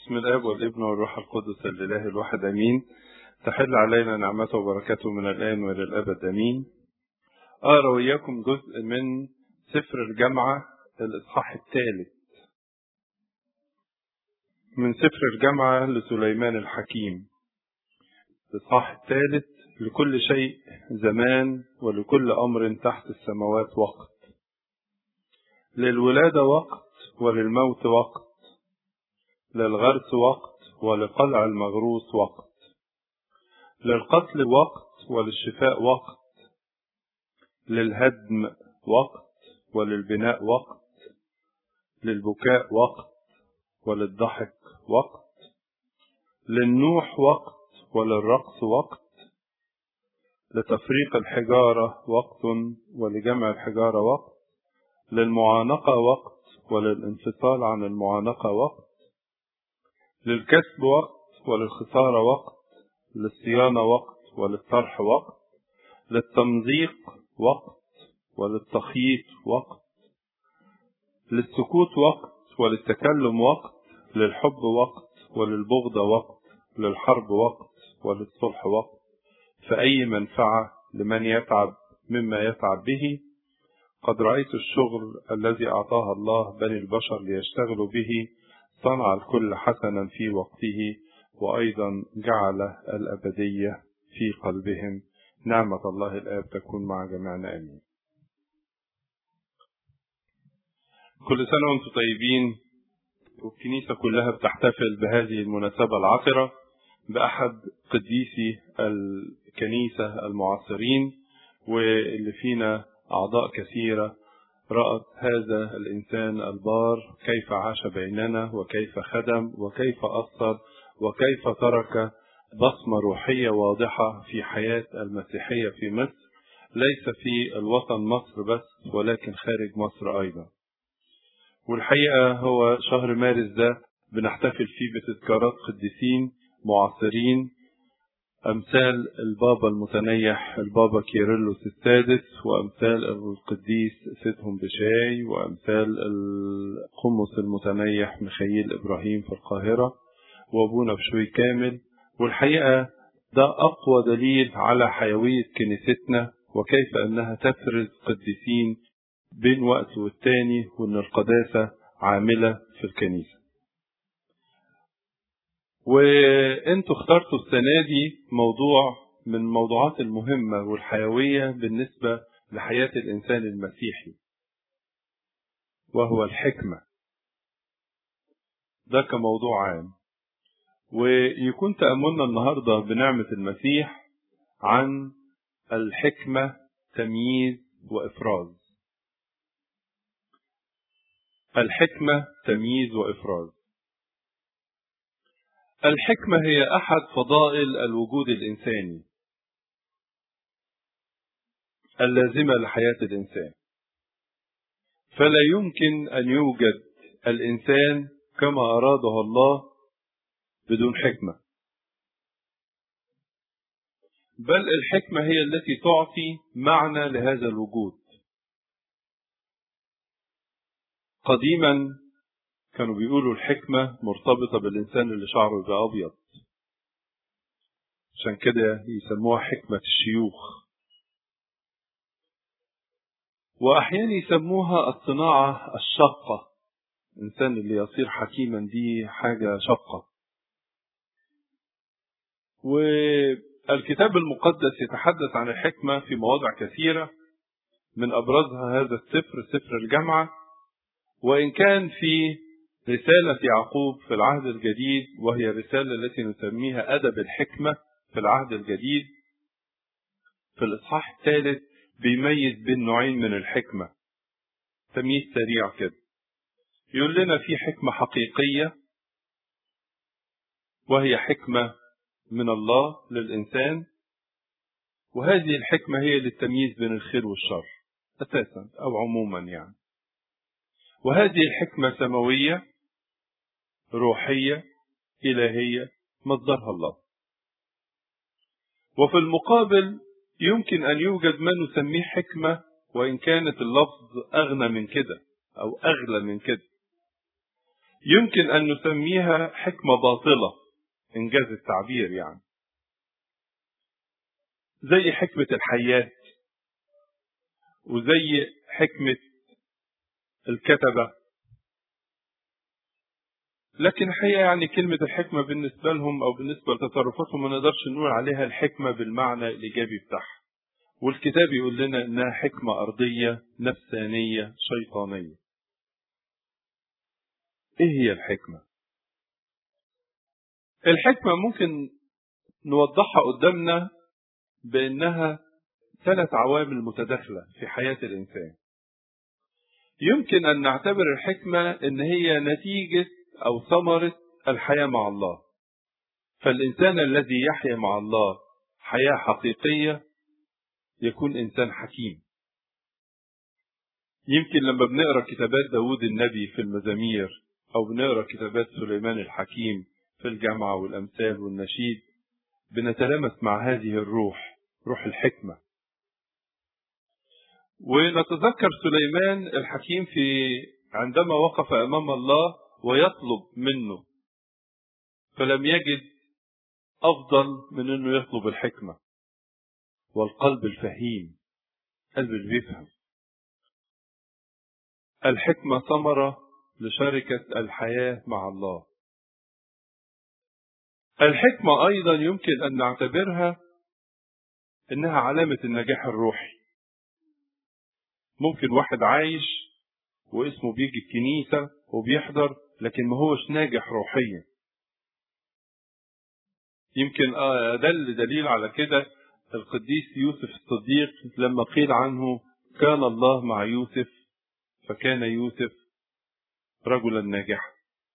بسم الاب والابن والروح القدس الاله الواحد امين تحل علينا نعمته وبركاته من الان والى الابد امين اقرا وياكم جزء من سفر الجامعه الاصحاح الثالث من سفر الجامعه لسليمان الحكيم الاصحاح الثالث لكل شيء زمان ولكل امر تحت السماوات وقت للولاده وقت وللموت وقت للغرس وقت ولقلع المغروس وقت للقتل وقت وللشفاء وقت للهدم وقت وللبناء وقت للبكاء وقت وللضحك وقت للنوح وقت وللرقص وقت لتفريق الحجارة وقت ولجمع الحجارة وقت للمعانقة وقت وللانفصال عن المعانقة وقت للكسب وقت وللخسارة وقت للصيانة وقت وللطرح وقت للتمزيق وقت وللتخييط وقت للسكوت وقت وللتكلم وقت للحب وقت وللبغض وقت للحرب وقت وللصلح وقت فأي منفعة لمن يتعب مما يتعب به قد رأيت الشغل الذي أعطاها الله بني البشر ليشتغلوا به صنع الكل حسنا في وقته وأيضا جعل الأبدية في قلبهم نعمة الله الآب تكون مع جميعنا آمين كل سنة وانتم طيبين والكنيسة كلها بتحتفل بهذه المناسبة العطرة بأحد قديسي الكنيسة المعاصرين واللي فينا أعضاء كثيرة رأت هذا الإنسان البار كيف عاش بيننا وكيف خدم وكيف أثر وكيف ترك بصمة روحية واضحة في حياة المسيحية في مصر ليس في الوطن مصر بس ولكن خارج مصر أيضا والحقيقة هو شهر مارس ده بنحتفل فيه بتذكارات قديسين معاصرين أمثال البابا المتنيح البابا كيرلس السادس وأمثال القديس سيدهم بشاي وأمثال القمص المتنيح ميخائيل إبراهيم في القاهرة وأبونا بشوي كامل والحقيقة ده أقوى دليل على حيوية كنيستنا وكيف أنها تفرز قديسين بين وقت والتاني وأن القداسة عاملة في الكنيسة وانتوا اخترتوا السنة دي موضوع من الموضوعات المهمة والحيوية بالنسبة لحياة الإنسان المسيحي وهو الحكمة ده كموضوع عام ويكون تأملنا النهاردة بنعمة المسيح عن الحكمة تمييز وإفراز الحكمة تمييز وإفراز الحكمة هي أحد فضائل الوجود الإنساني اللازمة لحياة الإنسان فلا يمكن أن يوجد الإنسان كما أراده الله بدون حكمة بل الحكمة هي التي تعطي معنى لهذا الوجود قديما كانوا بيقولوا الحكمة مرتبطة بالإنسان اللي شعره يبقى أبيض عشان كده يسموها حكمة الشيوخ وأحيانا يسموها الصناعة الشاقة الإنسان اللي يصير حكيما دي حاجة شاقة والكتاب المقدس يتحدث عن الحكمة في مواضع كثيرة من أبرزها هذا السفر سفر الجامعة وإن كان في رسالة يعقوب في العهد الجديد وهي الرسالة التي نسميها أدب الحكمة في العهد الجديد في الإصحاح الثالث بيميز بين نوعين من الحكمة تمييز سريع كده يقول لنا في حكمة حقيقية وهي حكمة من الله للإنسان وهذه الحكمة هي للتمييز بين الخير والشر أساسا أو عموما يعني وهذه الحكمة سماوية روحية إلهية مصدرها الله وفي المقابل يمكن أن يوجد ما نسميه حكمة وإن كانت اللفظ أغنى من كده أو أغلى من كده يمكن أن نسميها حكمة باطلة إنجاز التعبير يعني زي حكمة الحيات وزي حكمة الكتبة لكن الحقيقة يعني كلمة الحكمة بالنسبة لهم أو بالنسبة لتصرفاتهم ما نقدرش نقول عليها الحكمة بالمعنى الإيجابي بتاعها والكتاب يقول لنا إنها حكمة أرضية نفسانية شيطانية إيه هي الحكمة؟ الحكمة ممكن نوضحها قدامنا بأنها ثلاث عوامل متداخلة في حياة الإنسان يمكن أن نعتبر الحكمة أن هي نتيجة أو ثمرة الحياة مع الله فالإنسان الذي يحيا مع الله حياة حقيقية يكون إنسان حكيم يمكن لما بنقرأ كتابات داود النبي في المزامير أو بنقرأ كتابات سليمان الحكيم في الجامعة والأمثال والنشيد بنتلامس مع هذه الروح روح الحكمة ونتذكر سليمان الحكيم في عندما وقف أمام الله ويطلب منه فلم يجد أفضل من أنه يطلب الحكمة والقلب الفهيم قلب اللي بيفهم الحكمة ثمرة لشركة الحياة مع الله الحكمة أيضا يمكن أن نعتبرها إنها علامة النجاح الروحي ممكن واحد عايش واسمه بيجي الكنيسة وبيحضر لكن ما هوش ناجح روحيا يمكن أدل دليل على كده القديس يوسف الصديق لما قيل عنه كان الله مع يوسف فكان يوسف رجلا ناجحا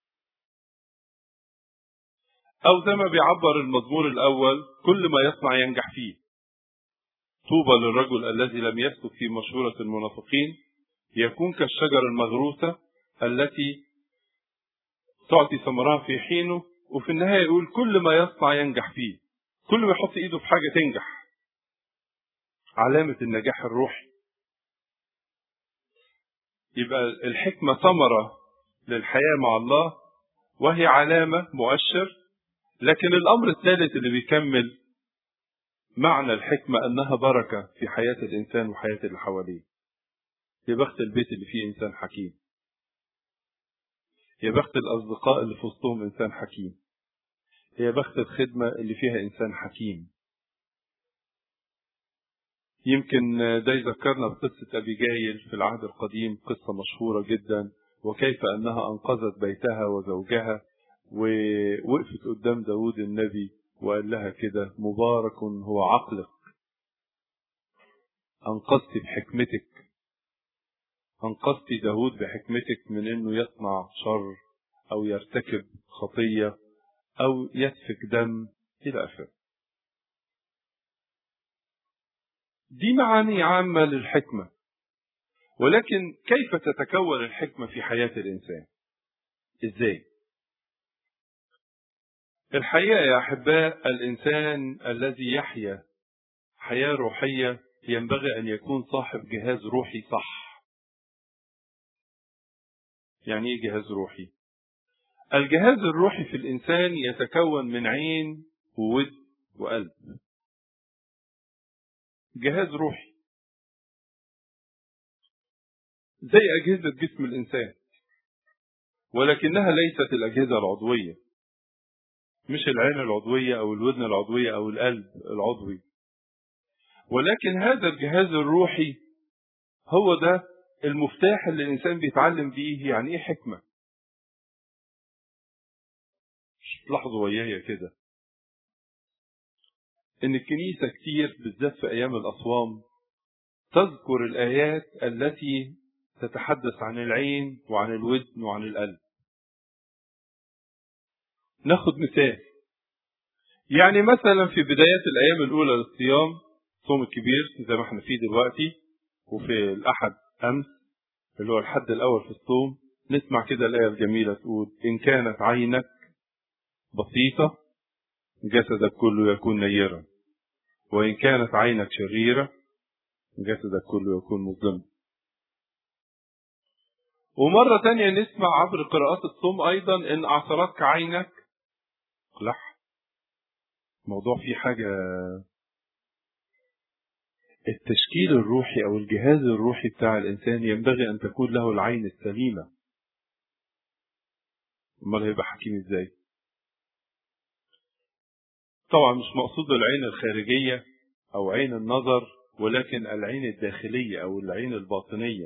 أو زي ما بيعبر المزمور الأول كل ما يصنع ينجح فيه طوبى للرجل الذي لم يسلك في مشورة المنافقين يكون كالشجرة المغروسة التي تعطي ثمرها في حينه وفي النهاية يقول كل ما يصنع ينجح فيه كل ما يحط ايده في حاجة تنجح علامة النجاح الروحي يبقى الحكمة ثمرة للحياة مع الله وهي علامة مؤشر لكن الأمر الثالث اللي بيكمل معنى الحكمة أنها بركة في حياة الإنسان وحياة اللي حواليه يا بخت البيت اللي فيه إنسان حكيم يا بخت الأصدقاء اللي في وسطهم إنسان حكيم يا بخت الخدمة اللي فيها إنسان حكيم يمكن ده يذكرنا بقصة أبي جايل في العهد القديم قصة مشهورة جدا وكيف أنها أنقذت بيتها وزوجها ووقفت قدام داود النبي وقال لها كده مبارك هو عقلك أنقذت بحكمتك أنقذت داود بحكمتك من أنه يصنع شر أو يرتكب خطية أو يسفك دم إلى آخره دي معاني عامة للحكمة ولكن كيف تتكون الحكمة في حياة الإنسان إزاي الحقيقة يا أحباء الإنسان الذي يحيا حياة روحية ينبغي أن يكون صاحب جهاز روحي صح يعني إيه جهاز روحي الجهاز الروحي في الإنسان يتكون من عين وود وقلب جهاز روحي زي أجهزة جسم الإنسان ولكنها ليست الأجهزة العضوية مش العين العضوية أو الودن العضوية أو القلب العضوي ولكن هذا الجهاز الروحي هو ده المفتاح اللي الإنسان بيتعلم بيه يعني إيه حكمة لاحظوا ويايا كده إن الكنيسة كتير بالذات في أيام الأصوام تذكر الآيات التي تتحدث عن العين وعن الودن وعن القلب ناخد مثال يعني مثلا في بدايات الأيام الأولى للصيام الصوم الكبير زي ما احنا فيه دلوقتي وفي الأحد أمس اللي هو الحد الأول في الصوم نسمع كده الآية الجميلة تقول إن كانت عينك بسيطة جسدك كله يكون نيرا وإن كانت عينك شريرة جسدك كله يكون مظلما ومرة تانية نسمع عبر قراءات الصوم أيضا إن أعصرتك عينك اقلعها الموضوع فيه حاجة التشكيل الروحي أو الجهاز الروحي بتاع الإنسان ينبغي أن تكون له العين السليمة أمال هيبقى حكيم إزاي؟ طبعا مش مقصود العين الخارجية أو عين النظر ولكن العين الداخلية أو العين الباطنية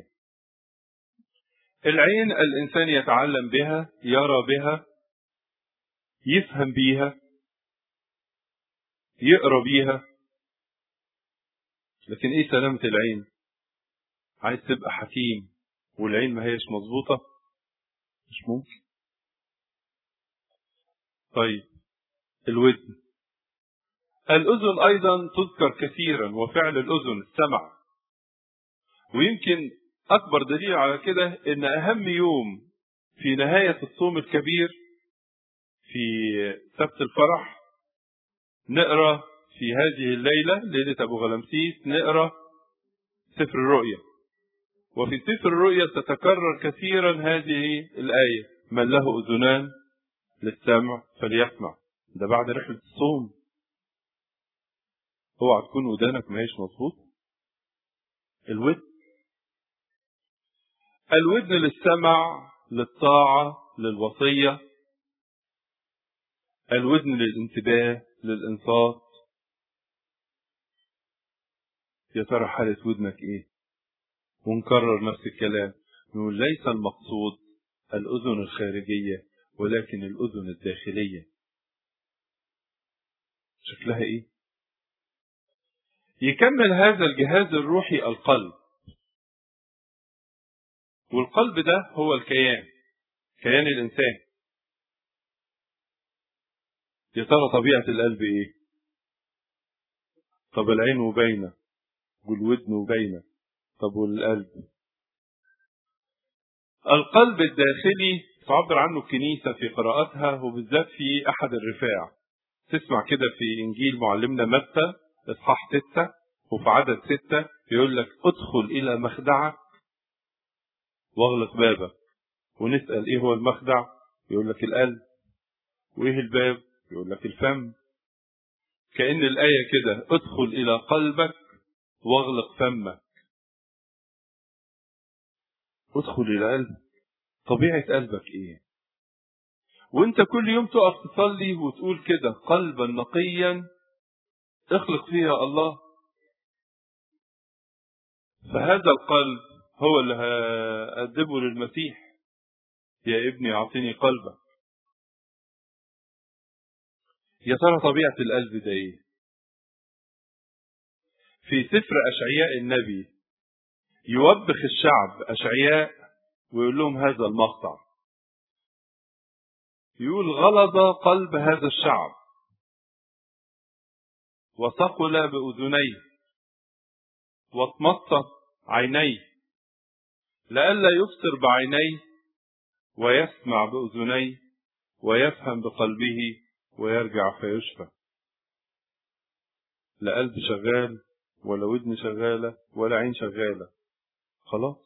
العين الإنسان يتعلم بها يرى بها يفهم بيها يقرا بيها لكن ايه سلامة العين عايز تبقى حكيم والعين ما هيش مظبوطة مش ممكن طيب الودن الأذن أيضا تذكر كثيرا وفعل الأذن السمع ويمكن أكبر دليل على كده إن أهم يوم في نهاية الصوم الكبير في سبت الفرح نقرا في هذه الليلة ليلة أبو غلمسيس نقرا سفر الرؤيا وفي سفر الرؤيا تتكرر كثيرا هذه الآية من له أذنان للسمع فليسمع ده بعد رحلة الصوم اوعى تكون ودانك ما هيش مظبوط الودن الودن للسمع للطاعة للوصية الودن للانتباه للإنصات يا ترى حالة ودنك إيه؟ ونكرر نفس الكلام نقول ليس المقصود الأذن الخارجية ولكن الأذن الداخلية شكلها إيه؟ يكمل هذا الجهاز الروحي القلب والقلب ده هو الكيان كيان الإنسان يا ترى طبيعة القلب إيه؟ طب العين وباينة والودن وباينة طب والقلب القلب الداخلي تعبر عنه الكنيسة في قراءتها وبالذات في أحد الرفاع تسمع كده في إنجيل معلمنا متى إصحاح ستة وفي عدد ستة يقول لك ادخل إلى مخدعك واغلق بابك ونسأل إيه هو المخدع يقول لك القلب وإيه الباب يقول لك الفم كأن الآية كده ادخل إلى قلبك واغلق فمك ادخل إلى قلبك طبيعة قلبك إيه وانت كل يوم تقف تصلي وتقول كده قلبا نقيا اخلق فيها الله فهذا القلب هو اللي هقدمه للمسيح يا ابني اعطيني قلبك يا ترى طبيعة القلب ده ايه في سفر أشعياء النبي يوبخ الشعب أشعياء ويقول لهم هذا المقطع يقول غلظ قلب هذا الشعب وثقل بأذنيه واطمست عينيه لئلا يبصر بعينيه ويسمع بأذنيه ويفهم بقلبه ويرجع فيشفى لا قلب شغال ولا ودن شغالة ولا عين شغالة خلاص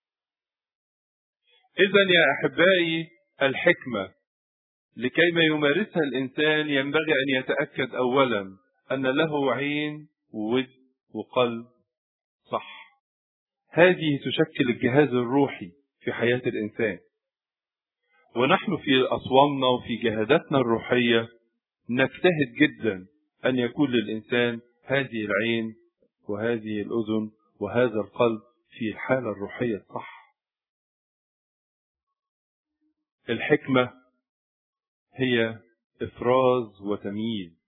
إذا يا أحبائي الحكمة لكي ما يمارسها الإنسان ينبغي أن يتأكد أولا أن له عين وود وقلب صح هذه تشكل الجهاز الروحي في حياة الإنسان ونحن في أصوامنا وفي جهاداتنا الروحية نجتهد جدا أن يكون للإنسان هذه العين وهذه الأذن وهذا القلب في الحالة الروحية الصح الحكمة هي إفراز وتمييز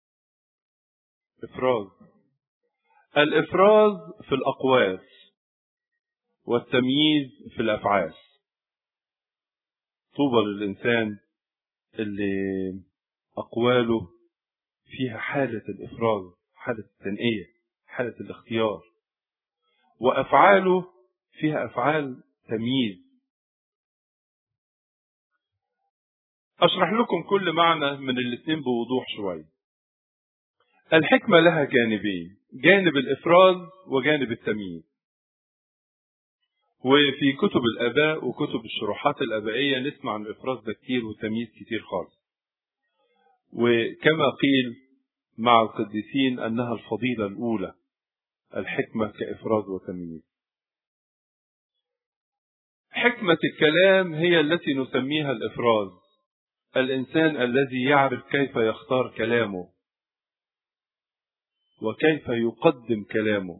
إفراز الإفراز في الأقوال والتمييز في الأفعال طوبى للإنسان اللي أقواله فيها حالة الإفراز حالة التنقية حالة الاختيار وأفعاله فيها أفعال تمييز أشرح لكم كل معنى من الاثنين بوضوح شوية الحكمة لها جانبين جانب الإفراز وجانب التمييز وفي كتب الآباء وكتب الشروحات الآبائية نسمع عن الإفراز ده كتير وتمييز كتير خالص وكما قيل مع القديسين أنها الفضيلة الأولى الحكمة كإفراز وتمييز حكمة الكلام هي التي نسميها الإفراز الإنسان الذي يعرف كيف يختار كلامه وكيف يقدم كلامه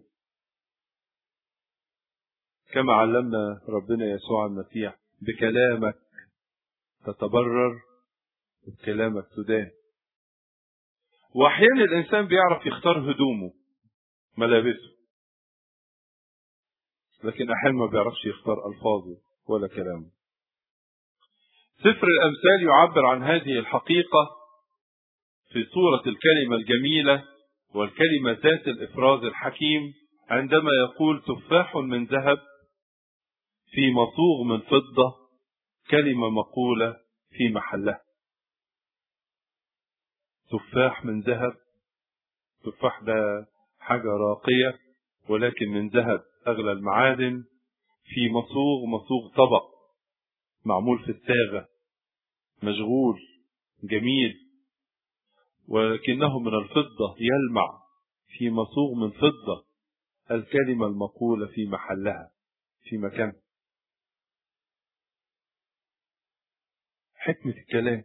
كما علمنا ربنا يسوع المسيح بكلامك تتبرر وبكلامك تدان واحيانا الانسان بيعرف يختار هدومه ملابسه لكن احيانا ما بيعرفش يختار الفاظه ولا كلامه سفر الامثال يعبر عن هذه الحقيقه في صوره الكلمه الجميله والكلمه ذات الافراز الحكيم عندما يقول تفاح من ذهب في مصوغ من فضة كلمة مقولة في محلها تفاح من ذهب تفاح ده حاجة راقية ولكن من ذهب أغلى المعادن في مصوغ مصوغ طبق معمول في الصاغة مشغول جميل ولكنه من الفضة يلمع في مصوغ من فضة الكلمة المقولة في محلها في مكانها حكمة الكلام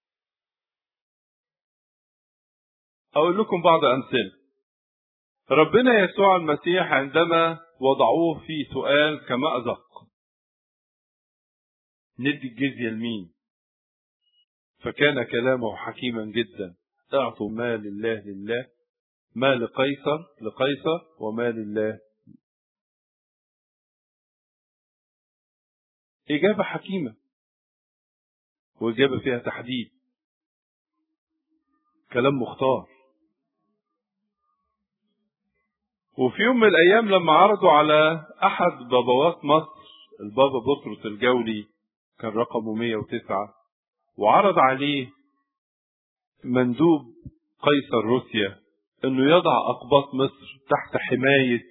أقول لكم بعض أمثلة ربنا يسوع المسيح عندما وضعوه في سؤال كمأزق ندي الجزية لمين فكان كلامه حكيما جدا اعطوا ما لله لله ما لقيصر لقيصر وما لله إجابة حكيمة وإجابة فيها تحديد كلام مختار وفي يوم من الأيام لما عرضوا على أحد بابوات مصر البابا بطرس الجولي كان رقمه 109 وعرض عليه مندوب قيصر روسيا انه يضع اقباط مصر تحت حماية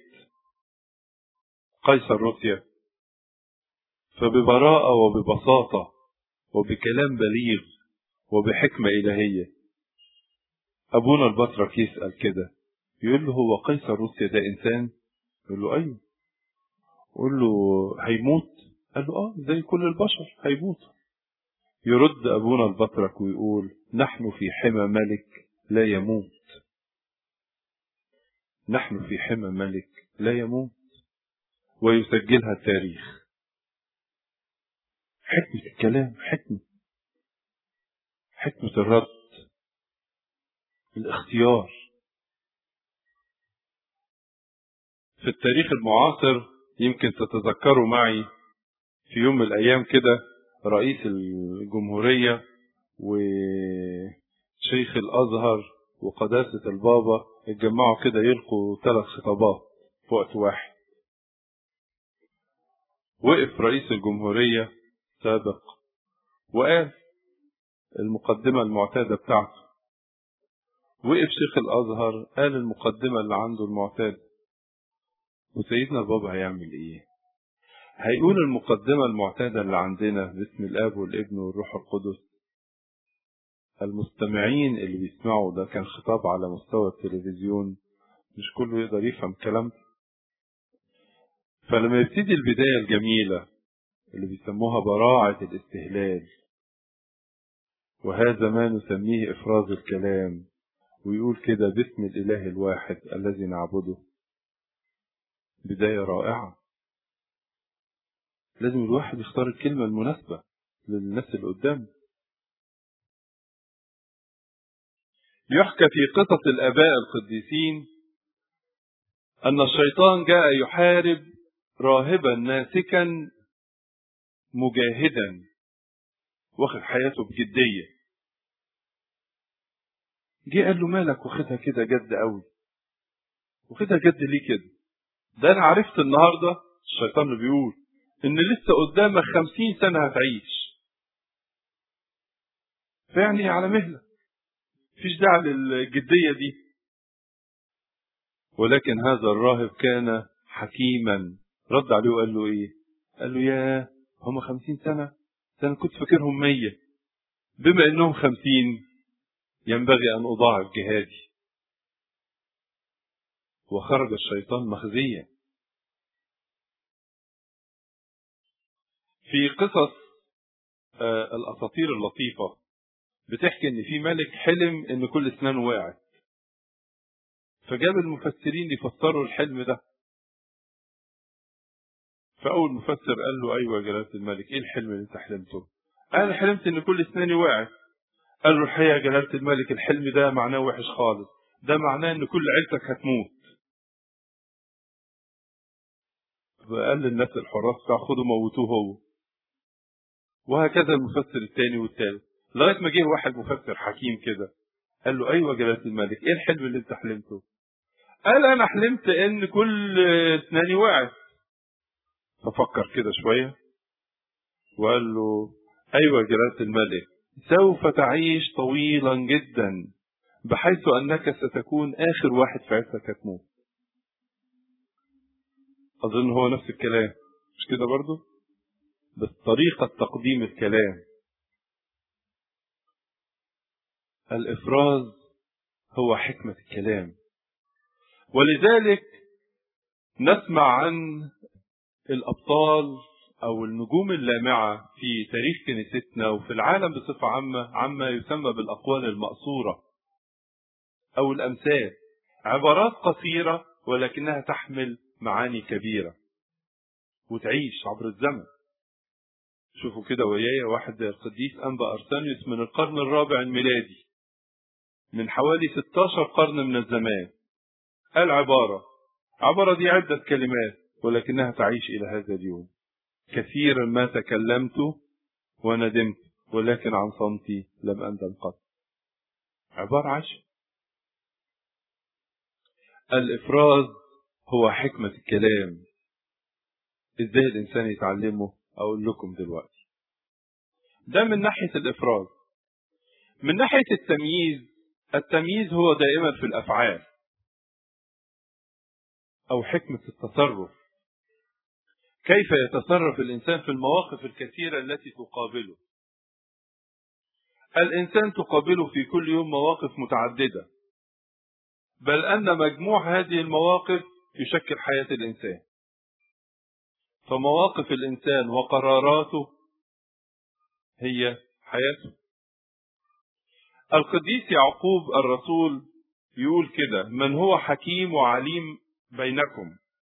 قيصر روسيا فببراءة وببساطة وبكلام بليغ وبحكمة إلهية أبونا البطرك يسأل كده يقول له هو قيصر روسيا ده إنسان يقول له أيوه يقول له هيموت قال له آه زي كل البشر هيموت يرد أبونا البطرك ويقول نحن في حمى ملك لا يموت نحن في حمى ملك لا يموت ويسجلها التاريخ حكمة الكلام حكمة حكمة الرد الاختيار في التاريخ المعاصر يمكن تتذكروا معي في يوم من الأيام كده رئيس الجمهورية وشيخ الأزهر وقداسة البابا اتجمعوا كده يلقوا ثلاث خطابات في وقت واحد وقف رئيس الجمهورية سابق وقال المقدمة المعتادة بتاعته وقف شيخ الأزهر قال المقدمة اللي عنده المعتادة وسيدنا البابا هيعمل ايه هيقول المقدمة المعتادة اللي عندنا باسم الآب والابن والروح القدس المستمعين اللي بيسمعوا ده كان خطاب على مستوى التلفزيون مش كله يقدر يفهم كلام فلما يبتدي البداية الجميلة اللي بيسموها براعة الاستهلال وهذا ما نسميه إفراز الكلام ويقول كده باسم الإله الواحد الذي نعبده بداية رائعة لازم الواحد يختار الكلمة المناسبة للناس اللي قدامه يحكى في قصص الآباء القديسين أن الشيطان جاء يحارب راهبا ناسكا مجاهدا واخد حياته بجدية جه قال له مالك واخدها كده جد قوي واخدها جد ليه كده ده انا عرفت النهاردة الشيطان اللي بيقول ان لسه قدامك خمسين سنة هتعيش فيعني على مهلة مفيش داعي للجدية دي ولكن هذا الراهب كان حكيما رد عليه وقال له ايه قال له يا هم خمسين سنة ده أنا كنت فاكرهم مية بما أنهم خمسين ينبغي أن أضاعف جهادي وخرج الشيطان مخزيا في قصص آه الأساطير اللطيفة بتحكي إن في ملك حلم إن كل أسنانه وقعت فجاب المفسرين يفسروا الحلم ده فأول مفسر قال له أيوة يا جلالة الملك إيه الحلم اللي أنت حلمته؟ أنا حلمت إن كل أسناني وقعت قال له الحقيقة يا جلالة الملك الحلم ده معناه وحش خالص ده معناه إن كل عيلتك هتموت فقال للناس الحراس بتاع خدوا موتوه هو وهكذا المفسر الثاني والثالث لغاية ما جه واحد مفسر حكيم كده قال له أيوة يا جلالة الملك إيه الحلم اللي أنت حلمته؟ قال أنا حلمت إن كل أسناني وقعت ففكر كده شوية وقال له أيوة يا جلالة الملك سوف تعيش طويلا جدا بحيث أنك ستكون آخر واحد في عيلتك هتموت أظن هو نفس الكلام مش كده برضو بس طريقة تقديم الكلام الإفراز هو حكمة الكلام ولذلك نسمع عن الأبطال أو النجوم اللامعة في تاريخ كنيستنا وفي العالم بصفة عامة عما يسمى بالأقوال المأثورة أو الأمثال عبارات قصيرة ولكنها تحمل معاني كبيرة وتعيش عبر الزمن شوفوا كده ويايا واحد زي القديس أنبا أرسانيوس من القرن الرابع الميلادي من حوالي 16 قرن من الزمان قال عبارة عبارة دي عدة كلمات ولكنها تعيش إلى هذا اليوم كثيرا ما تكلمت وندمت ولكن عن صمتي لم أندم قط عبارة عشر الإفراز هو حكمة الكلام إزاي الإنسان يتعلمه أقول لكم دلوقتي ده من ناحية الإفراز من ناحية التمييز التمييز هو دائما في الأفعال أو حكمة التصرف كيف يتصرف الإنسان في المواقف الكثيرة التي تقابله الإنسان تقابله في كل يوم مواقف متعددة بل أن مجموع هذه المواقف يشكل حياة الإنسان فمواقف الإنسان وقراراته هي حياته القديس يعقوب الرسول يقول كده من هو حكيم وعليم بينكم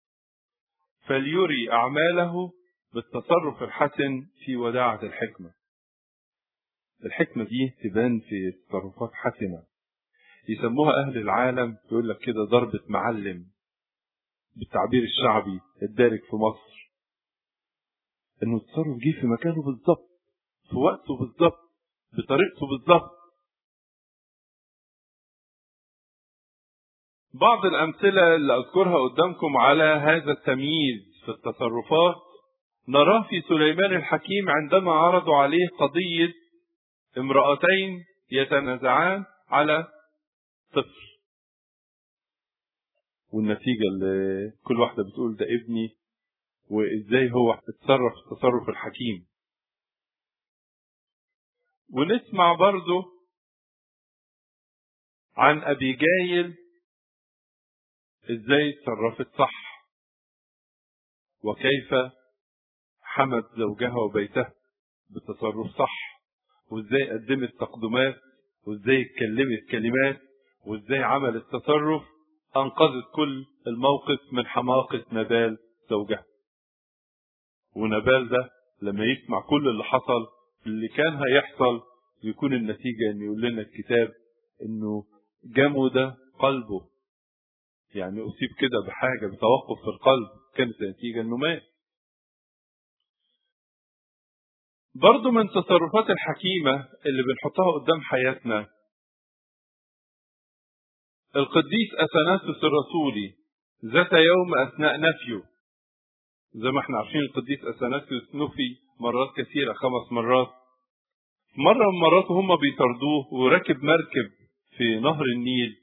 فليري أعماله بالتصرف الحسن في وداعة الحكمة الحكمة دي تبان في تصرفات حسنة يسموها أهل العالم يقول لك كده ضربة معلم بالتعبير الشعبي الدارج في مصر انه التصرف جه في مكانه بالظبط في وقته بالظبط بطريقته بالظبط بعض الأمثلة اللي أذكرها قدامكم على هذا التمييز في التصرفات نراه في سليمان الحكيم عندما عرضوا عليه قضية امرأتين يتنازعان على طفل والنتيجة اللي كل واحدة بتقول ده ابني وازاي هو اتصرف التصرف الحكيم ونسمع برضو عن أبيجايل ازاي اتصرفت صح وكيف حمت زوجها وبيتها بتصرف صح وازاي قدمت تقدمات وازاي اتكلمت كلمات وازاي عملت تصرف انقذت كل الموقف من حماقة نبال زوجها ونبال ده لما يسمع كل اللي حصل اللي كان هيحصل يكون النتيجة ان يقول لنا الكتاب انه جمد قلبه يعني اصيب كده بحاجة بتوقف في القلب كانت النتيجة انه مات برضو من تصرفات الحكيمة اللي بنحطها قدام حياتنا القديس أثناسوس الرسولي ذات يوم أثناء نفيه زي ما احنا عارفين القديس أثناسيوس نفي مرات كثيرة خمس مرات مرة من مرات هم بيطردوه وركب مركب في نهر النيل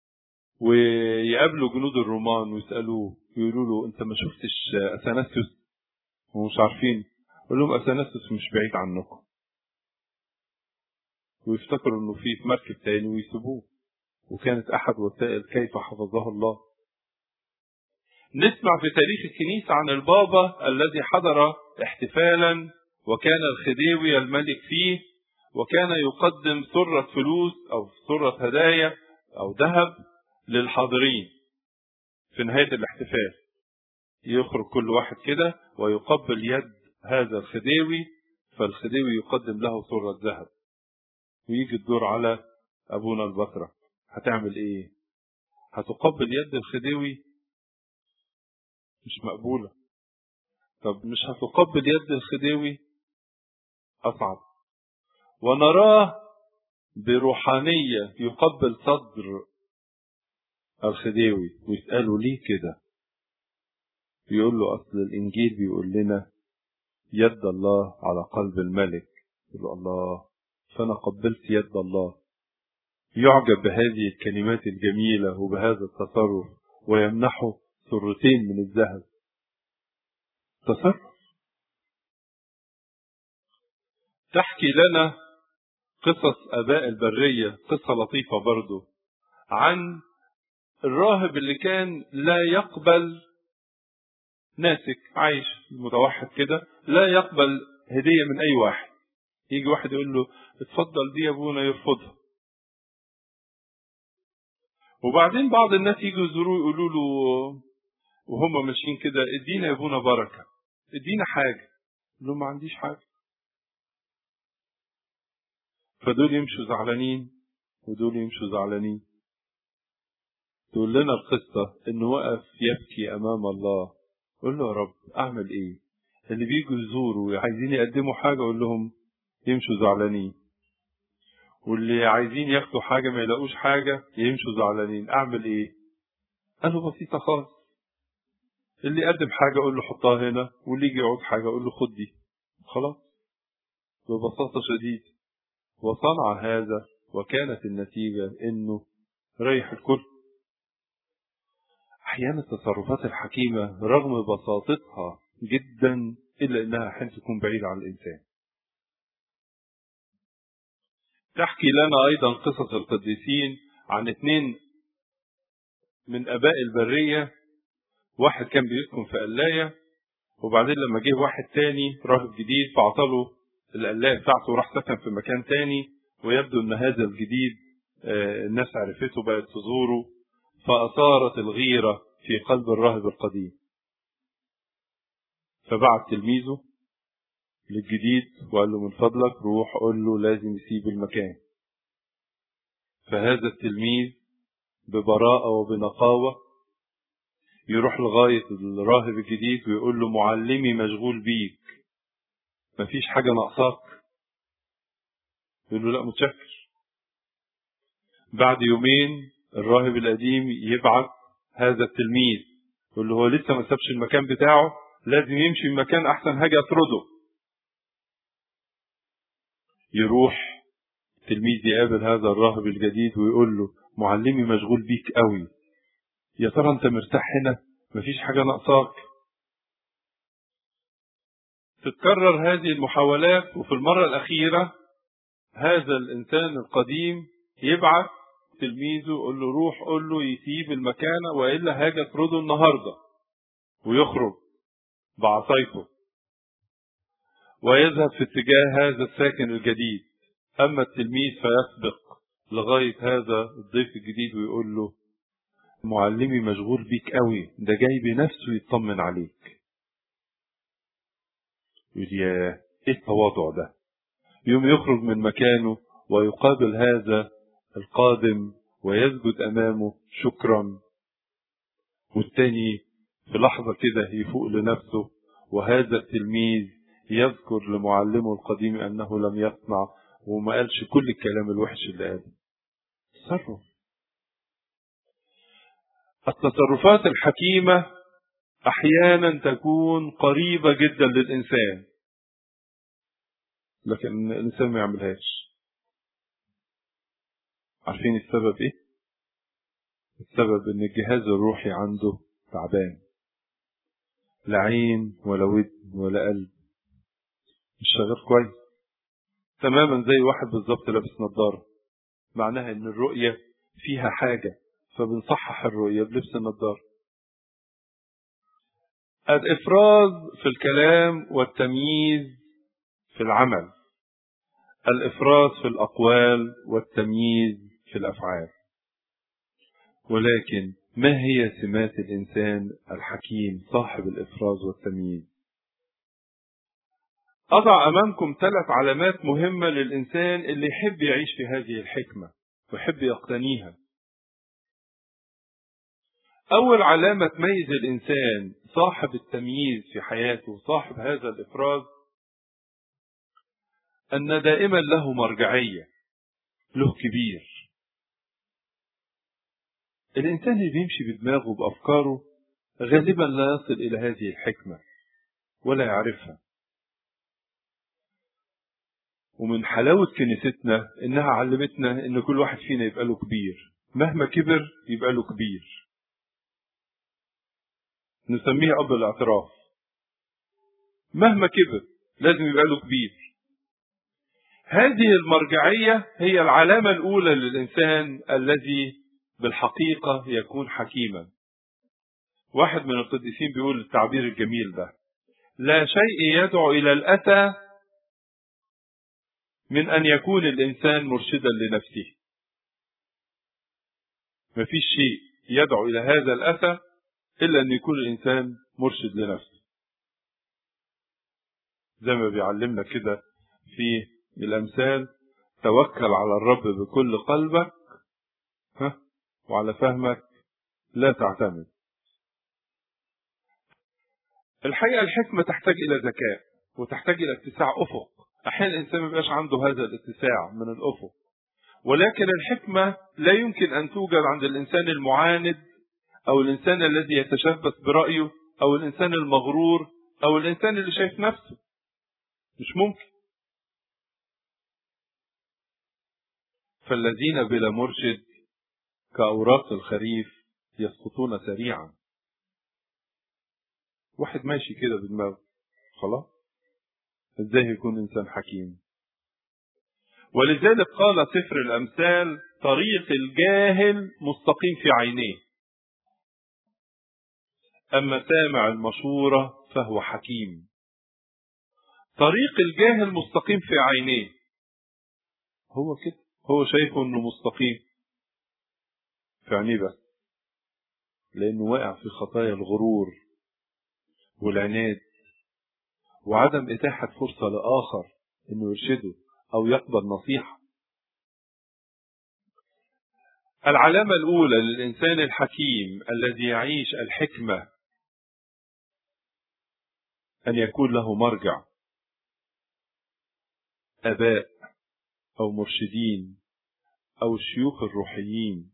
ويقابلوا جنود الرومان ويسألوه يقولوا له انت ما شفتش أثناسيوس ومش عارفين قول لهم اثناسوس مش بعيد عنكم ويفتكروا انه في مركب تاني ويسيبوه وكانت احد وسائل كيف حفظه الله نسمع في تاريخ الكنيسة عن البابا الذي حضر احتفالا وكان الخديوي الملك فيه وكان يقدم سرة فلوس أو سرة هدايا أو ذهب للحاضرين في نهاية الاحتفال يخرج كل واحد كده ويقبل يد هذا الخديوي فالخديوي يقدم له سرة ذهب ويجي الدور على أبونا البكرة هتعمل إيه؟ هتقبل يد الخديوي مش مقبولة طب مش هتقبل يد الخديوي أصعب ونراه بروحانية يقبل صدر الخديوي ويسأله ليه كده يقول له أصل الإنجيل بيقول لنا يد الله على قلب الملك يقول له الله فأنا قبلت يد الله يعجب بهذه الكلمات الجميلة وبهذا التصرف ويمنحه سرتين من الذهب تصرف تحكي لنا قصص آباء البرية قصة لطيفة برضو عن الراهب اللي كان لا يقبل ناسك عايش متوحد كده لا يقبل هدية من أي واحد يجي واحد يقول له اتفضل دي يا ابونا يرفضها وبعدين بعض الناس يجوا يزوروه يقولوا له وهم ماشيين كده ادينا يا ابونا بركة ادينا حاجة يقول له ما عنديش حاجة فدول يمشوا زعلانين ودول يمشوا زعلانين تقول لنا القصة انه وقف يبكي امام الله قول له يا رب اعمل ايه اللي بيجوا يزوروا عايزين يقدموا حاجة اقول لهم يمشوا زعلانين واللي عايزين ياخدوا حاجة ما يلاقوش حاجة يمشوا زعلانين اعمل ايه قال له بسيطة خالص اللي يقدم حاجة اقول له حطها هنا واللي يجي يعود حاجة اقول له خد دي خلاص ببساطة شديدة وصنع هذا وكانت النتيجة انه ريح الكل احيانا التصرفات الحكيمة رغم بساطتها جدا الا انها احيانا تكون بعيدة عن الانسان تحكي لنا ايضا قصص القديسين عن اثنين من اباء البرية واحد كان بيسكن في قلاية وبعدين لما جه واحد تاني راهب جديد فعطله القلاية بتاعته وراح سكن في مكان تاني ويبدو ان هذا الجديد الناس عرفته بقت تزوره فأثارت الغيرة في قلب الراهب القديم فبعت تلميذه للجديد وقال له من فضلك روح قول له لازم يسيب المكان فهذا التلميذ ببراءة وبنقاوة يروح لغاية الراهب الجديد ويقول له معلمي مشغول بيك مفيش حاجة ناقصاك يقول له لا متشكر بعد يومين الراهب القديم يبعت هذا التلميذ يقول له هو لسه ما سابش المكان بتاعه لازم يمشي من مكان احسن حاجه اطرده يروح التلميذ يقابل هذا الراهب الجديد ويقول له معلمي مشغول بيك قوي يا ترى انت مرتاح هنا مفيش حاجه ناقصاك تتكرر هذه المحاولات وفي المره الاخيره هذا الانسان القديم يبعث تلميذه يقول له روح قول له يسيب المكانة وإلا هاجي أطرده النهاردة ويخرج بعصايته ويذهب في اتجاه هذا الساكن الجديد أما التلميذ فيسبق لغاية هذا الضيف الجديد ويقول له معلمي مشغول بيك قوي ده جاي بنفسه يطمن عليك يقول يا ايه التواضع ده يوم يخرج من مكانه ويقابل هذا القادم ويسجد امامه شكرا والتاني في لحظة كده يفوق لنفسه وهذا التلميذ يذكر لمعلمه القديم انه لم يصنع وما قالش كل الكلام الوحش اللي قاله تصرف التصرفات الحكيمة احيانا تكون قريبة جدا للانسان لكن الانسان ما يعملهاش عارفين السبب ايه السبب ان الجهاز الروحي عنده تعبان لا عين ولا ودن ولا قلب مش شغال كويس تماما زي واحد بالظبط لابس نظارة معناها ان الرؤية فيها حاجة فبنصحح الرؤية بلبس النظارة الإفراز في الكلام والتمييز في العمل الإفراز في الأقوال والتمييز في الأفعال ولكن ما هي سمات الإنسان الحكيم صاحب الإفراز والتمييز أضع أمامكم ثلاث علامات مهمة للإنسان اللي يحب يعيش في هذه الحكمة ويحب يقتنيها أول علامة تميز الإنسان صاحب التمييز في حياته صاحب هذا الإفراز أن دائما له مرجعية له كبير الإنسان اللي بيمشي بدماغه بأفكاره غالبا لا يصل إلى هذه الحكمة ولا يعرفها ومن حلاوة كنيستنا إنها علمتنا إن كل واحد فينا يبقى له كبير مهما كبر يبقى له كبير نسميه أب الاعتراف مهما كبر لازم يبقى له كبير هذه المرجعية هي العلامة الأولى للإنسان الذي بالحقيقة يكون حكيما واحد من القديسين بيقول التعبير الجميل ده لا شيء يدعو إلى الأتى من أن يكون الإنسان مرشدا لنفسه مفيش شيء يدعو إلى هذا الأتى إلا أن يكون الإنسان مرشد لنفسه زي ما بيعلمنا كده في الأمثال توكل على الرب بكل قلبك ها وعلى فهمك لا تعتمد الحقيقة الحكمة تحتاج إلى ذكاء وتحتاج إلى اتساع أفق أحيانا الإنسان ما بيبقاش عنده هذا الاتساع من الأفق ولكن الحكمة لا يمكن أن توجد عند الإنسان المعاند أو الإنسان الذي يتشبث برأيه أو الإنسان المغرور أو الإنسان اللي شايف نفسه مش ممكن فالذين بلا مرشد كأوراق الخريف يسقطون سريعا واحد ماشي كده بدماغه خلاص ازاي يكون انسان حكيم ولذلك قال سفر الامثال طريق الجاهل مستقيم في عينيه اما سامع المشوره فهو حكيم طريق الجاهل مستقيم في عينيه هو كده هو شايفه انه مستقيم في عينيه بس لانه واقع في خطايا الغرور والعناد وعدم إتاحة فرصة لآخر إنه يرشده أو يقبل نصيحة. العلامة الأولى للإنسان الحكيم الذي يعيش الحكمة أن يكون له مرجع آباء أو مرشدين أو الشيوخ الروحيين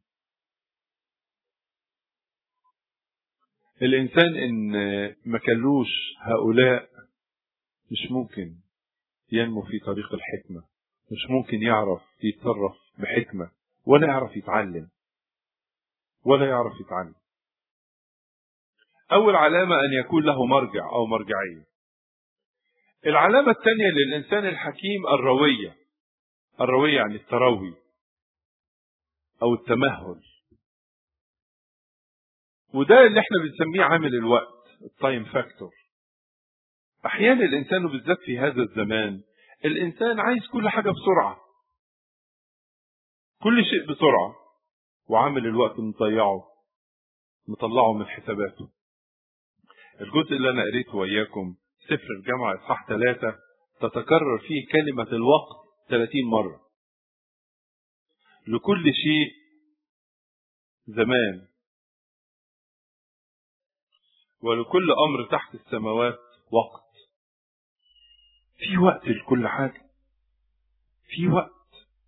الإنسان إن ما كلوش هؤلاء مش ممكن ينمو في طريق الحكمة مش ممكن يعرف يتصرف بحكمة ولا يعرف يتعلم ولا يعرف يتعلم أول علامة أن يكون له مرجع أو مرجعية العلامة الثانية للإنسان الحكيم الروية الروية يعني التروي أو التمهل وده اللي احنا بنسميه عامل الوقت التايم فاكتور احيانا الانسان وبالذات في هذا الزمان الانسان عايز كل حاجه بسرعه كل شيء بسرعه وعامل الوقت مضيعه مطلعه من حساباته الجزء اللي انا قريته وياكم سفر الجامعة اصحاح ثلاثة تتكرر فيه كلمة الوقت 30 مرة لكل شيء زمان ولكل أمر تحت السماوات وقت في وقت لكل حاجة في وقت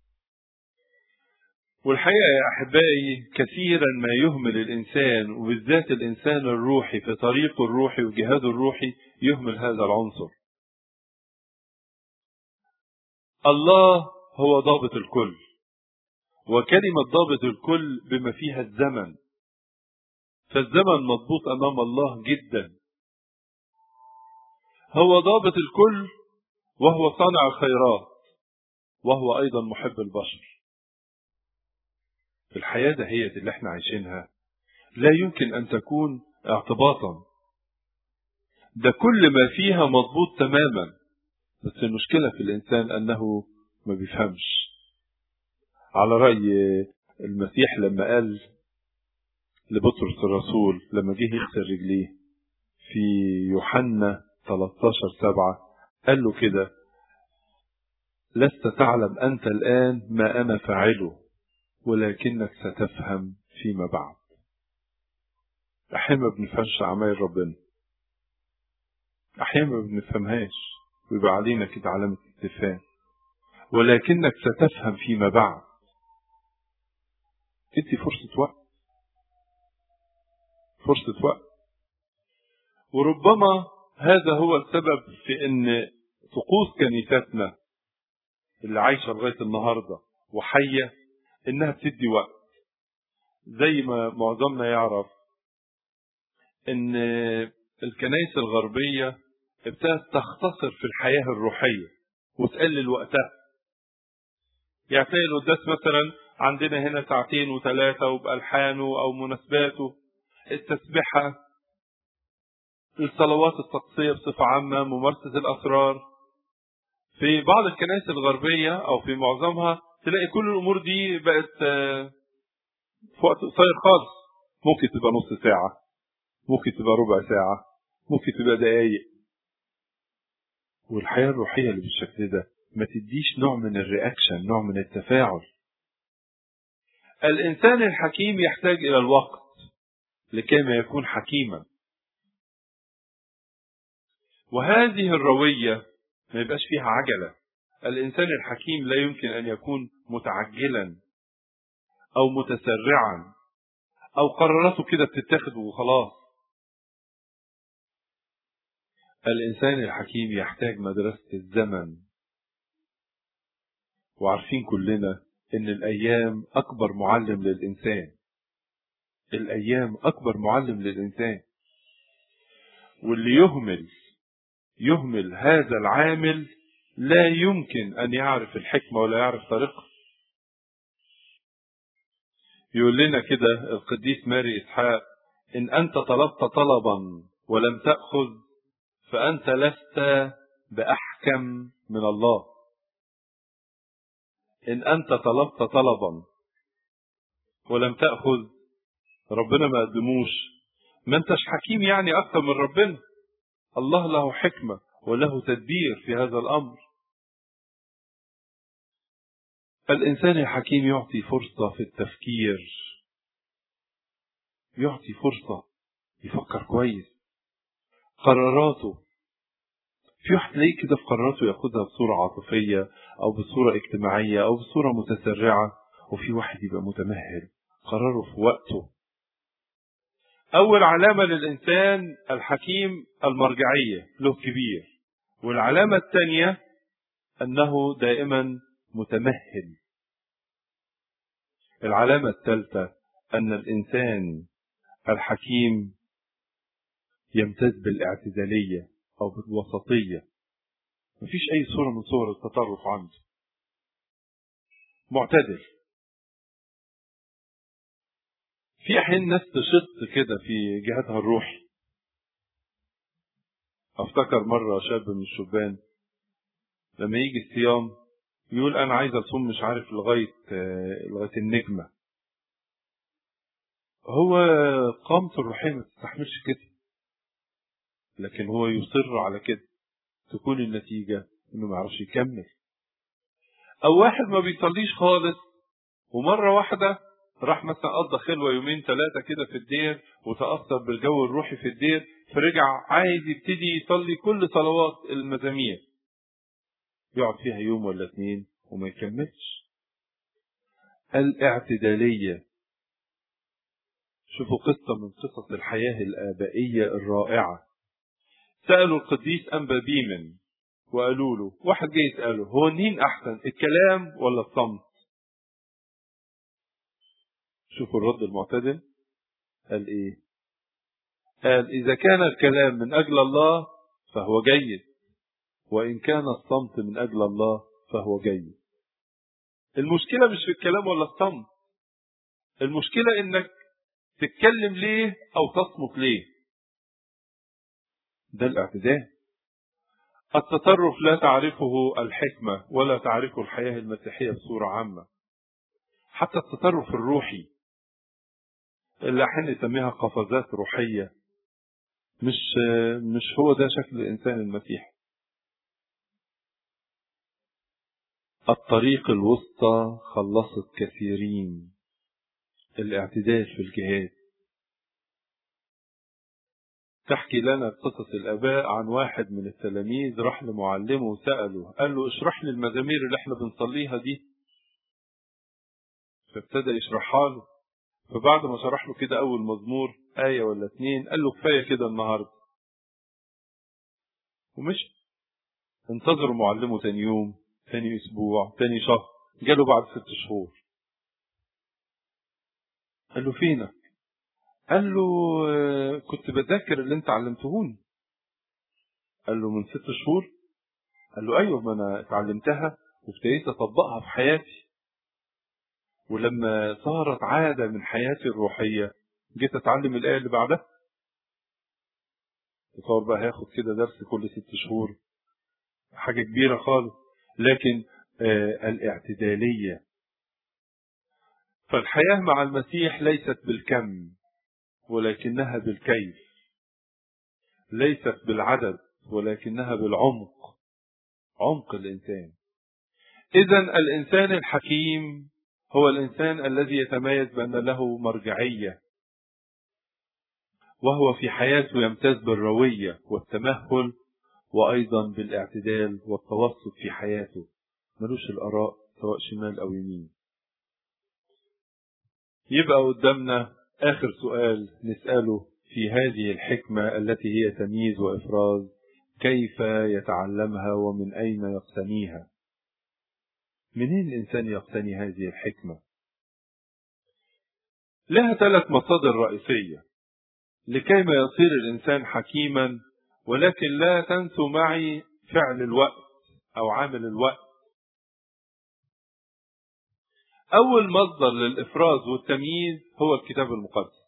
والحقيقة يا أحبائي كثيرا ما يهمل الإنسان وبالذات الإنسان الروحي في طريقه الروحي وجهاده الروحي يهمل هذا العنصر الله هو ضابط الكل وكلمة ضابط الكل بما فيها الزمن فالزمن مضبوط أمام الله جدا هو ضابط الكل وهو صانع الخيرات وهو أيضا محب البشر في الحياة دهيت اللي احنا عايشينها لا يمكن أن تكون اعتباطا ده كل ما فيها مضبوط تماما بس المشكلة في الإنسان أنه ما بيفهمش على رأي المسيح لما قال لبطرس الرسول لما جه يغسل رجليه في يوحنا 13 سبعة قال له كده لست تعلم أنت الآن ما أنا فاعله ولكنك ستفهم فيما بعد أحيانا ما بنفهمش أعمال ربنا أحيانا ما بنفهمهاش ويبقى علينا كده علامة استفهام ولكنك ستفهم فيما بعد ادي فرصة وقت فرصة وقت وربما هذا هو السبب في ان طقوس كنيستنا اللي عايشة لغاية النهاردة وحية انها بتدي وقت زي ما معظمنا يعرف ان الكنائس الغربية ابتدت تختصر في الحياة الروحية وتقلل وقتها يعني تلاقي القداس مثلا عندنا هنا ساعتين وثلاثة وبألحانه أو مناسباته التسبحة الصلوات الطقسية بصفة عامة ممارسة الأسرار في بعض الكنائس الغربية أو في معظمها تلاقي كل الأمور دي بقت في وقت قصير خالص ممكن تبقى نص ساعة ممكن تبقى ربع ساعة ممكن تبقى دقايق والحياة الروحية اللي بالشكل ده ما تديش نوع من الرياكشن نوع من التفاعل الإنسان الحكيم يحتاج إلى الوقت لكي ما يكون حكيما وهذه الروية ما يبقاش فيها عجلة الإنسان الحكيم لا يمكن أن يكون متعجلا أو متسرعا أو قراراته كده بتتاخد وخلاص الإنسان الحكيم يحتاج مدرسة الزمن وعارفين كلنا إن الأيام أكبر معلم للإنسان الأيام أكبر معلم للإنسان واللي يهمل يهمل هذا العامل لا يمكن أن يعرف الحكمة ولا يعرف طريقها يقول لنا كده القديس ماري إسحاق إن أنت طلبت طلبا ولم تأخذ فأنت لست بأحكم من الله إن أنت طلبت طلبا ولم تأخذ ربنا ما قدموش ما أنتش حكيم يعني أكثر من ربنا الله له حكمة وله تدبير في هذا الأمر الإنسان الحكيم يعطي فرصة في التفكير يعطي فرصة يفكر كويس قراراته في واحد تلاقيه كده في قراراته ياخدها بصورة عاطفية أو بصورة اجتماعية أو بصورة متسرعة وفي واحد يبقى متمهل قراره في وقته أول علامة للإنسان الحكيم المرجعية له كبير والعلامة الثانية أنه دائما متمهل العلامة الثالثة أن الإنسان الحكيم يمتاز بالاعتدالية أو بالوسطية مفيش أي صورة من صور التطرف عنده معتدل في أحيان ناس تشط كده في جهتها الروحي أفتكر مرة شاب من الشبان لما يجي الصيام يقول أنا عايز أصوم مش عارف لغاية لغاية النجمة هو قامته الروحية ما تستحملش كده لكن هو يصر على كده تكون النتيجة إنه ما يعرفش يكمل أو واحد ما بيصليش خالص ومرة واحدة راح مثلا قضى خلوة يومين ثلاثة كده في الدير وتأثر بالجو الروحي في الدير فرجع عايز يبتدي يصلي كل صلوات المزامير يقعد فيها يوم ولا اتنين وما يكملش الاعتدالية شوفوا قصة من قصص الحياة الآبائية الرائعة سألوا القديس أنبا بيمن وقالوا له واحد جاي يسأله هو مين أحسن الكلام ولا الصمت شوفوا الرد المعتدل قال إيه قال إذا كان الكلام من أجل الله فهو جيد وإن كان الصمت من أجل الله فهو جيد المشكلة مش في الكلام ولا الصمت المشكلة إنك تتكلم ليه أو تصمت ليه ده الاعتدال التطرف لا تعرفه الحكمة ولا تعرفه الحياة المسيحية بصورة عامة حتى التطرف الروحي اللي احيانا نسميها قفزات روحية مش مش هو ده شكل الإنسان المسيحي الطريق الوسطى خلصت كثيرين الاعتدال في الجهاد تحكي لنا قصص الآباء عن واحد من التلاميذ راح لمعلمه وسأله قال له اشرح لي المزامير اللي احنا بنصليها دي فابتدى يشرحها له فبعد ما شرح له كده أول مزمور آية ولا اتنين قال له كفاية كده النهاردة ومشي انتظروا معلمه تاني يوم تاني أسبوع تاني شهر جاله بعد ست شهور قال له فينك قال له كنت بذاكر اللي انت علمتهوني قال له من ست شهور قال له ايوه ما انا اتعلمتها وابتديت اطبقها في حياتي ولما صارت عاده من حياتي الروحيه جيت اتعلم الايه اللي بعدها تصور بقى هياخد كده درس كل ست شهور حاجه كبيره خالص لكن آه الاعتداليه فالحياه مع المسيح ليست بالكم ولكنها بالكيف ليست بالعدد ولكنها بالعمق عمق الانسان اذا الانسان الحكيم هو الانسان الذي يتميز بان له مرجعيه وهو في حياته يمتاز بالرويه والتمهل وايضا بالاعتدال والتوسط في حياته ملوش الاراء سواء شمال او يمين يبقى قدامنا آخر سؤال نسأله في هذه الحكمة التي هي تمييز وإفراز كيف يتعلمها ومن أين يقتنيها منين الإنسان يقتني هذه الحكمة لها ثلاث مصادر رئيسية لكيما يصير الإنسان حكيما ولكن لا تنسوا معي فعل الوقت أو عامل الوقت أول مصدر للإفراز والتمييز هو الكتاب المقدس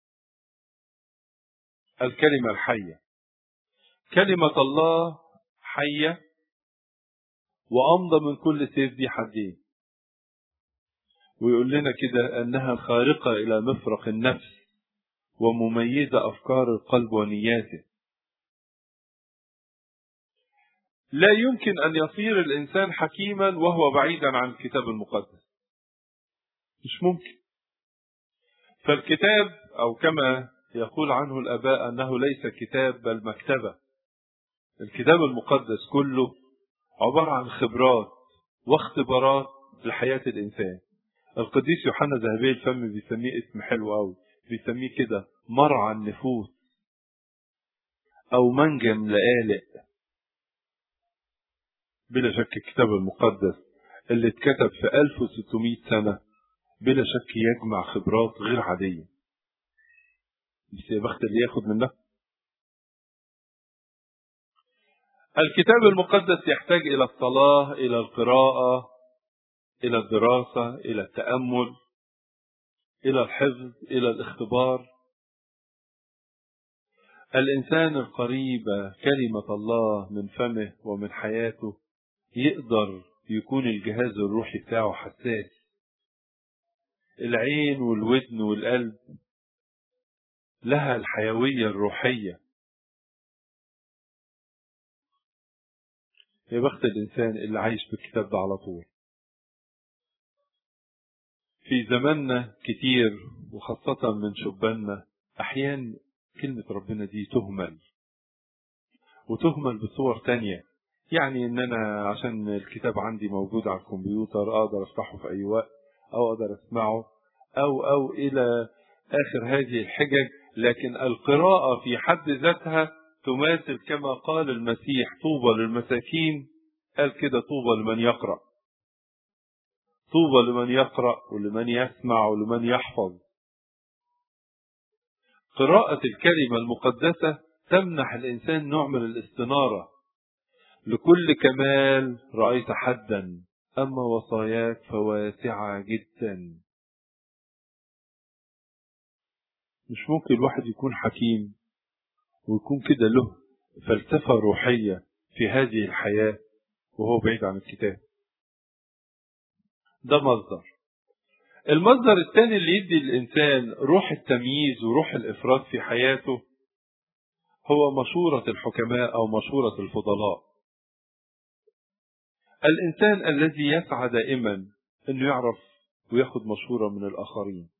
الكلمة الحية كلمة الله حية وأمضى من كل سيف ذي حدين ويقول لنا كده أنها خارقة إلى مفرق النفس ومميزة أفكار القلب ونياته لا يمكن أن يصير الإنسان حكيما وهو بعيدا عن الكتاب المقدس مش ممكن فالكتاب أو كما يقول عنه الآباء أنه ليس كتاب بل مكتبة الكتاب المقدس كله عبارة عن خبرات واختبارات لحياة الإنسان القديس يوحنا ذهبي الفم بيسميه اسم حلو قوي بيسميه كده مرعى النفوس أو منجم لآلئ بلا شك الكتاب المقدس اللي اتكتب في 1600 سنة بلا شك يجمع خبرات غير عادية بس يا بخت اللي ياخد منها الكتاب المقدس يحتاج إلى الصلاة إلى القراءة إلى الدراسة إلى التأمل إلى الحفظ إلى الاختبار الإنسان القريب كلمة الله من فمه ومن حياته يقدر يكون الجهاز الروحي بتاعه حساس العين والودن والقلب لها الحيوية الروحية يا بخت الإنسان اللي عايش بالكتاب ده على طول في زماننا كتير وخاصة من شباننا أحيان كلمة ربنا دي تهمل وتهمل بصور تانية يعني إن أنا عشان الكتاب عندي موجود على الكمبيوتر أقدر أفتحه في أي وقت أو أقدر أسمعه أو أو إلى آخر هذه الحجج لكن القراءة في حد ذاتها تماثل كما قال المسيح طوبى للمساكين قال كده طوبى لمن يقرأ طوبى لمن يقرأ ولمن يسمع ولمن يحفظ قراءة الكلمة المقدسة تمنح الإنسان نوع من الاستنارة لكل كمال رأيت حدا أما وصاياك فواسعة جدا مش ممكن الواحد يكون حكيم ويكون كده له فلسفة روحية في هذه الحياة وهو بعيد عن الكتاب ده مصدر المصدر الثاني اللي يدي الإنسان روح التمييز وروح الإفراد في حياته هو مشورة الحكماء أو مشورة الفضلاء الإنسان الذي يسعى دائما أنه يعرف وياخد مشورة من الآخرين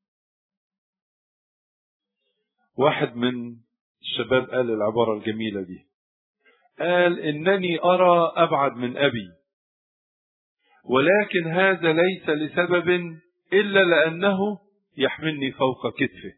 واحد من الشباب قال العبارة الجميلة دي قال إنني أرى أبعد من أبي ولكن هذا ليس لسبب إلا لأنه يحملني فوق كتفه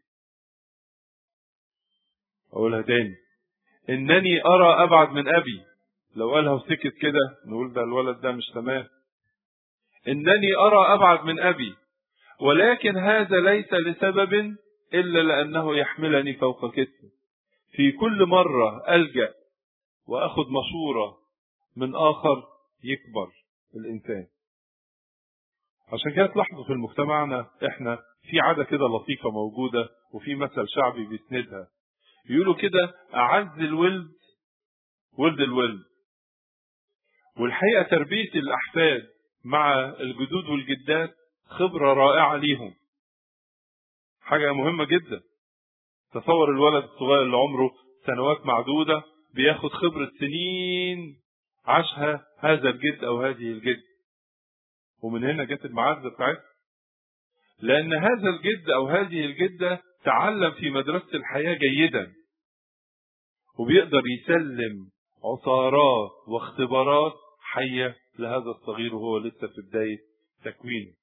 أقولها تاني إنني أرى أبعد من أبي لو قالها وسكت كده نقول ده الولد ده مش تمام إنني أرى أبعد من أبي ولكن هذا ليس لسبب إلا لأنه يحملني فوق كتفه في كل مرة ألجأ وأخذ مشورة من آخر يكبر الإنسان عشان كده تلاحظوا في مجتمعنا احنا في عادة كده لطيفة موجودة وفي مثل شعبي بيسندها يقولوا كده أعز الولد ولد الولد والحقيقة تربية الأحفاد مع الجدود والجدات خبرة رائعة ليهم حاجة مهمة جدا تصور الولد الصغير اللي عمره سنوات معدودة بياخد خبرة سنين عاشها هذا الجد أو هذه الجد ومن هنا جت المعزة بتاعتها لأن هذا الجد أو هذه الجدة تعلم في مدرسة الحياة جيدا وبيقدر يسلم عصارات واختبارات حية لهذا الصغير وهو لسه في بداية تكوينه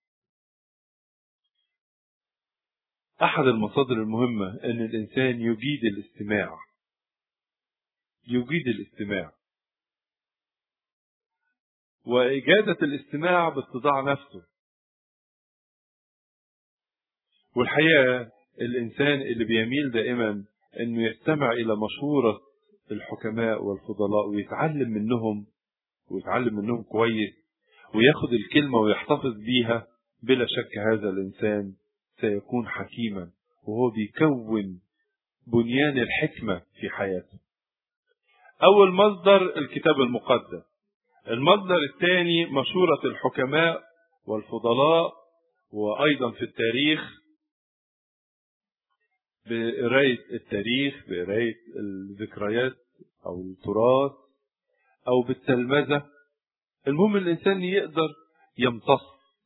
أحد المصادر المهمة أن الإنسان يجيد الاستماع يجيد الاستماع وإجادة الاستماع باتضاع نفسه والحقيقة الإنسان اللي بيميل دائما أنه يستمع إلى مشورة الحكماء والفضلاء ويتعلم منهم ويتعلم منهم كويس وياخد الكلمة ويحتفظ بيها بلا شك هذا الإنسان سيكون حكيما وهو بيكون بنيان الحكمة في حياته أول مصدر الكتاب المقدس المصدر الثاني مشورة الحكماء والفضلاء وأيضا في التاريخ بقراية التاريخ بقراية الذكريات أو التراث أو بالتلمذة المهم الإنسان يقدر يمتص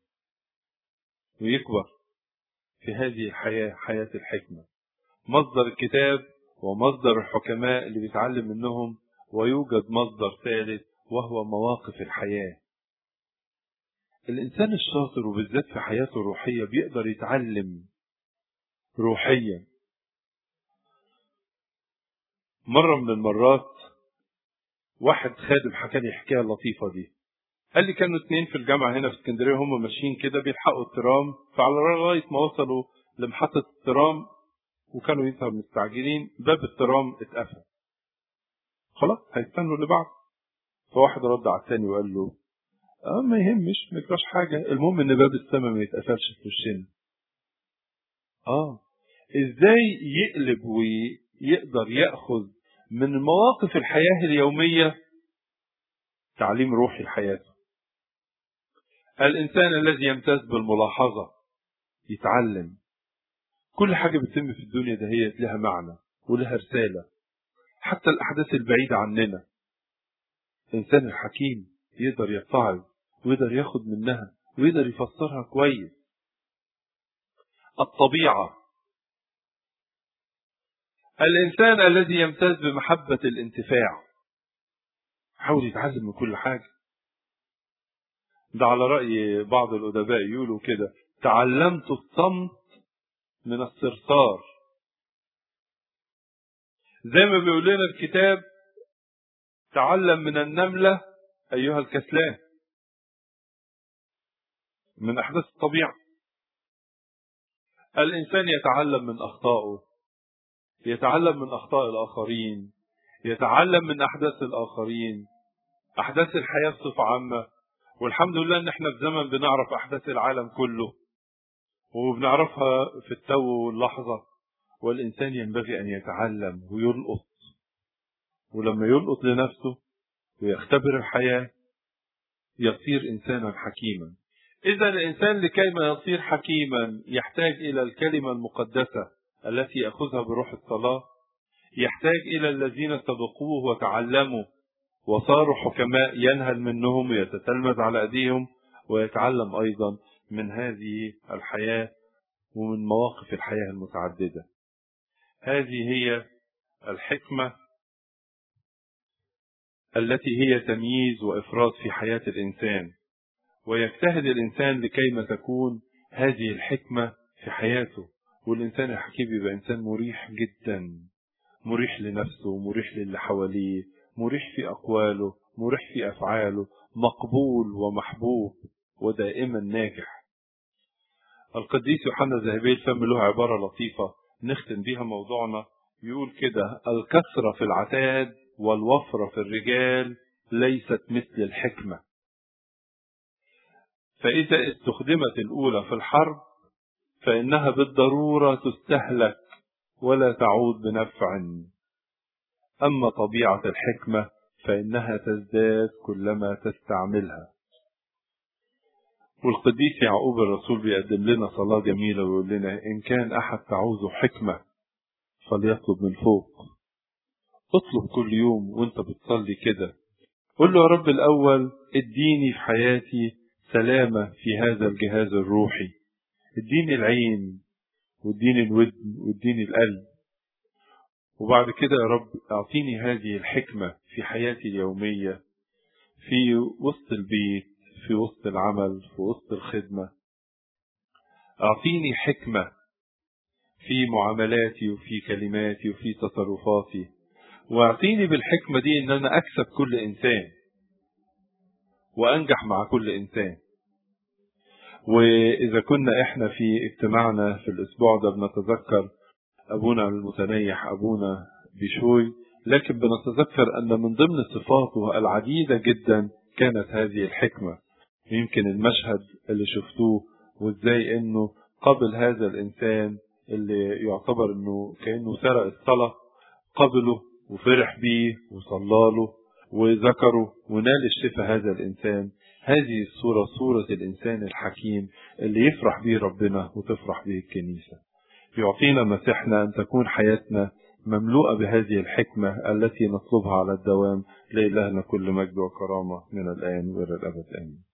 ويكبر في هذه الحياة حياة الحكمة مصدر الكتاب ومصدر الحكماء اللي بيتعلم منهم ويوجد مصدر ثالث وهو مواقف الحياة الإنسان الشاطر وبالذات في حياته الروحية بيقدر يتعلم روحيا مرة من المرات واحد خادم حكى لي حكاية لطيفة دي قال لي كانوا اتنين في الجامعة هنا في اسكندرية هم ماشيين كده بيلحقوا الترام فعلى لغاية ما وصلوا لمحطة الترام وكانوا يظهر مستعجلين باب الترام اتقفل خلاص هيستنوا اللي بعد فواحد رد على الثاني وقال له اه ما يهمش ما يجراش حاجة المهم ان باب السماء ما يتقفلش في وشنا اه ازاي يقلب ويقدر ياخذ من مواقف الحياة اليومية تعليم روحي لحياته الإنسان الذي يمتاز بالملاحظة يتعلم كل حاجة بتتم في الدنيا ده هي لها معنى ولها رسالة حتى الأحداث البعيدة عننا الإنسان الحكيم يقدر يتعظ ويقدر ياخد منها ويقدر يفسرها كويس الطبيعة الإنسان الذي يمتاز بمحبة الانتفاع حاول يتعلم من كل حاجة ده على رأي بعض الأدباء يقولوا كده تعلمت الصمت من الصرصار زي ما بيقول لنا الكتاب تعلم من النملة أيها الكسلان من أحداث الطبيعة الإنسان يتعلم من أخطائه يتعلم من أخطاء الآخرين يتعلم من أحداث الآخرين أحداث الحياة بصفة عامة والحمد لله إن إحنا في زمن بنعرف أحداث العالم كله وبنعرفها في التو واللحظة والإنسان ينبغي أن يتعلم ويلقط ولما يلقط لنفسه ويختبر الحياة يصير إنسانا حكيما إذا الإنسان لكي ما يصير حكيما يحتاج إلى الكلمة المقدسة التي يأخذها بروح الصلاة يحتاج إلى الذين سبقوه وتعلموا وصاروا حكماء ينهل منهم ويتتلمذ على أيديهم ويتعلم أيضا من هذه الحياة ومن مواقف الحياة المتعددة هذه هي الحكمة التي هي تمييز وإفراز في حياة الإنسان ويجتهد الإنسان لكيما تكون هذه الحكمة في حياته والإنسان الحكيم يبقى إنسان مريح جدا مريح لنفسه مريح للي حواليه مريح في أقواله مريح في أفعاله مقبول ومحبوب ودائما ناجح القديس يوحنا الذهبي الفم له عبارة لطيفة نختم بها موضوعنا يقول كده الكثرة في العتاد والوفرة في الرجال ليست مثل الحكمة فإذا استخدمت الأولى في الحرب فإنها بالضرورة تستهلك ولا تعود بنفع أما طبيعة الحكمة فإنها تزداد كلما تستعملها والقديس يعقوب الرسول بيقدم لنا صلاة جميلة ويقول لنا إن كان أحد تعوزه حكمة فليطلب من فوق اطلب كل يوم وانت بتصلي كده قل له يا رب الأول اديني في حياتي سلامة في هذا الجهاز الروحي اديني العين واديني الودن واديني القلب وبعد كده يا رب اعطيني هذه الحكمة في حياتي اليومية في وسط البيت في وسط العمل في وسط الخدمة اعطيني حكمة في معاملاتي وفي كلماتي وفي تصرفاتي واعطيني بالحكمة دي ان انا اكسب كل انسان وانجح مع كل انسان واذا كنا احنا في اجتماعنا في الاسبوع ده بنتذكر ابونا المتنيح ابونا بشوي لكن بنتذكر ان من ضمن صفاته العديدة جدا كانت هذه الحكمة يمكن المشهد اللي شفتوه وازاي انه قبل هذا الانسان اللي يعتبر انه كانه سرق الصلاه قبله وفرح بيه وصلاله وذكره ونال الشفاء هذا الانسان هذه الصورة صورة الإنسان الحكيم اللي يفرح به ربنا وتفرح به الكنيسة يعطينا مسيحنا أن تكون حياتنا مملوءة بهذه الحكمة التي نطلبها على الدوام لإلهنا كل مجد وكرامة من الآن وإلى الأبد آمين